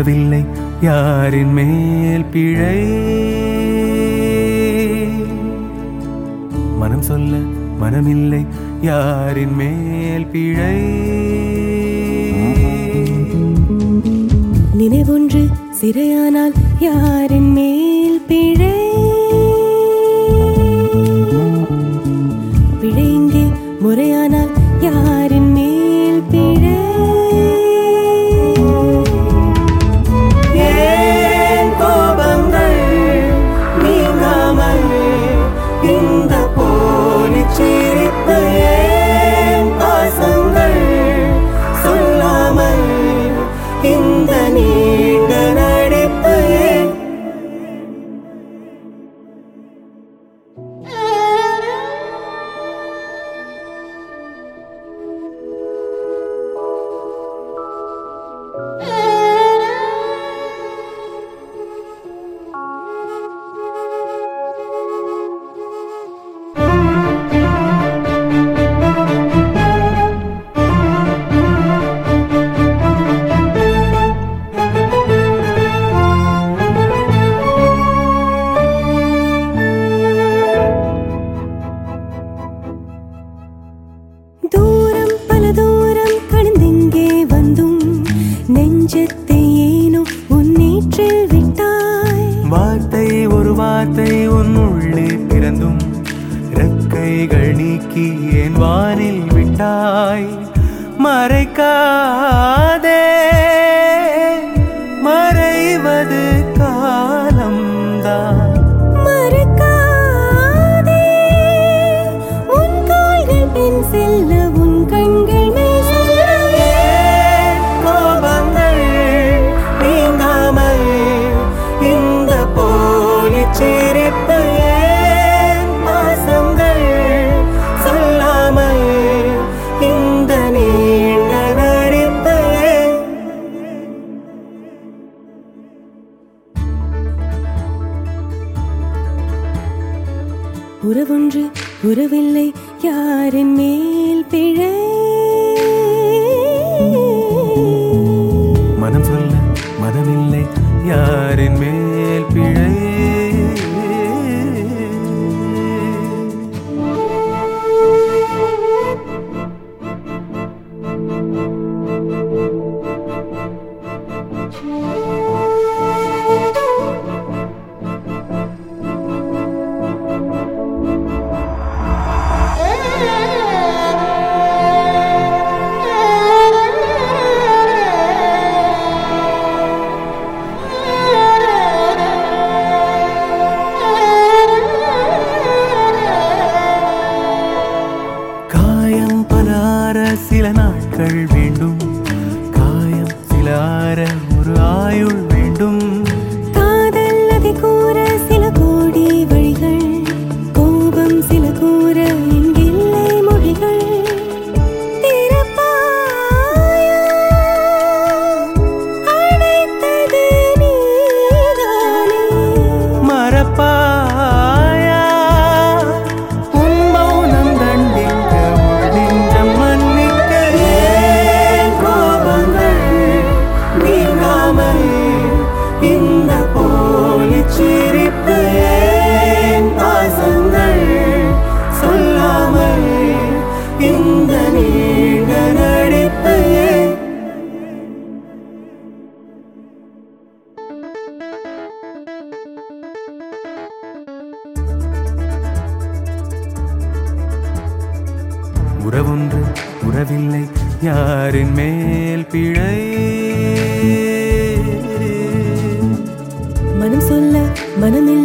உறவில்லை யாரின் மேல் பிழை மனம் சொல்ல மனமில்லை யாரின் மேல் பிழை நினைவொன்று சிறையானால் யாரின் மேல் பிழை பிழை இங்கே முறையானால் யாரின் மேல் பிழை ஏன் கோபங்கள் நீங்காமல் இந்த போலி சிரிப்பு ஏன் பாசங்கள் சொல்லாமல் இந்த நீண்ட நடிப்பு ஏன் தூரம் பல தூரம் கடந்திங்கே வந்தும் நெஞ்சத்தை ஏனோ உன்னேற்றில் விட்டாய் வார்த்தை ஒரு வார்த்தை உன்னுள்ளே பிறந்தும் ரெக்கைகள் நீக்கி என் வானில் விட்டாய் மறைக்காதே மறைவது காலம்தான் மறக்காதே உன் கால்கள் பின் செல்ல உன் கண்கள் மேல் செல்ல ஏன் கோபங்கள் நீங்காமல் இந்த போலி சிரிப்பு ஏன் பாசங்கள் சொல்லாமல் இந்த நீண்ட நடிப்பு ஏன் உறவொன்று உறவில்லை யாரின் மேல் பிழை மனம் சொல்ல மனமில்லை யாரின் மேல் பிழை காயம் பலார சில நாட்கள் வேண்டும் காயம் சில ஆற ஒரு ஆயுள் வேண்டும் காதல் அதை கூற சில கோடி வழிகள் கோபம் சில கூற இங்கில்லை மொழிகள் திறப்பாயா அழைத்தது நீதானே மறப்பாயா உன் மௌனம் தண்டிக்க உள் நெஞ்சம் மன்னிக்க ஏன் கோபங்கள் நீங்காமல் இந்த போலி சிரிப்பு ஏன் பாசங்கள் சொல்லாமல் இந்த நீண்ட நடிப்பு ஏன் உறவொன்று உறவில்லை யாரின் மேல் பிழை மனம் சொல்ல மனமில்லை